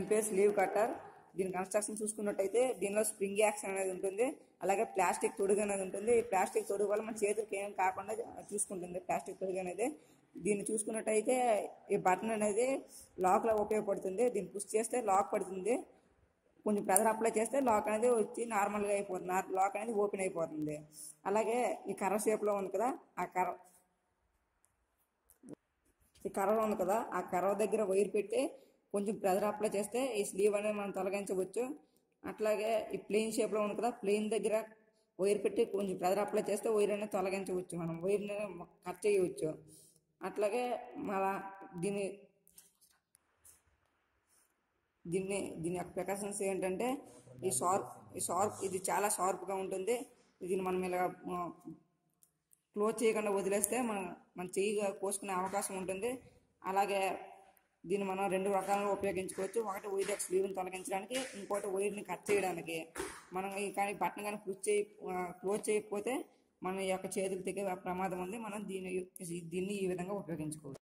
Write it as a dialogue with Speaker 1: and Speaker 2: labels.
Speaker 1: దీని పేరు slew cutter దీని కన్స్ట్రక్షన్ చూసుకున్నట్టయితే దీనిలో స్ప్రింగ్ యాక్షన్ అనేది ఉంటుంది అలాగే ప్లాస్టిక్ తొడుగు అనేది ఉంటుంది ఈ ప్లాస్టిక్ తొడుగు వల్ల మన చేతులకి ఏం కాకుండా చూసుకుంటుంది ప్లాస్టిక్ తొడుగు అనేది దీన్ని చూసుకున్నట్టయితే ఈ బటన్ అనేది లాక్లో ఉపయోగపడుతుంది దీన్ని పుష్ చేస్తే లాక్ పడుతుంది కొంచెం ప్రెజర్ అప్లై చేస్తే లాక్ అనేది వచ్చి నార్మల్గా అయిపోతుంది నార్- లాక్ అనేది ఓపెన్ అయిపోతుంది అలాగే ఈ కర్ర షేప్లో ఉంది కదా ఆ కర్ర ఈ కర్ర ఉంది కదా ఆ కర్ర దగ్గర వైర్ పెట్టి కొంచెం ప్రెజర్ అప్లై చేస్తే ఈ స్లీవ్ అనేది మనం తొలగించవచ్చు అట్లాగే ఈ ప్లెయిన్ షేప్లో ఉంది కదా ప్లెయిన్ దగ్గర వైర్ పెట్టి కొంచెం ప్రెజర్ అప్లై చేస్తే వైర్ అనేది తొలగించవచ్చు మనం వైర్ని కట్ చేయవచ్చు అట్లాగే మళ్ళా దీని దీన్ని దీని యొక్క ప్రికాషన్స్ ఏంటంటే ఈ షార్ప్ ఈ షార్ప్ ఇది చాలా షార్ప్గా ఉంటుంది దీన్ని మనం ఇలా క్లోజ్ చేయకుండా వదిలేస్తే మన మన చెయ్యి కోసుకునే అవకాశం ఉంటుంది అలాగే దీన్ని మనం రెండు రకాలుగా ఉపయోగించుకోవచ్చు ఒకటి వైర్ యొక్క స్లీవ్ని తొలగించడానికి ఇంకోటి వైర్ని కట్ చేయడానికి మనం ఈ కానీ బట్టన్ కానీ క్లోజ్ చేయ క్లోజ్ చేయకపోతే మన యొక్క చేతులు తెగే ప్రమాదం ఉంది మనం దీన్ని దీన్ని ఈ విధంగా ఉపయోగించుకోవచ్చు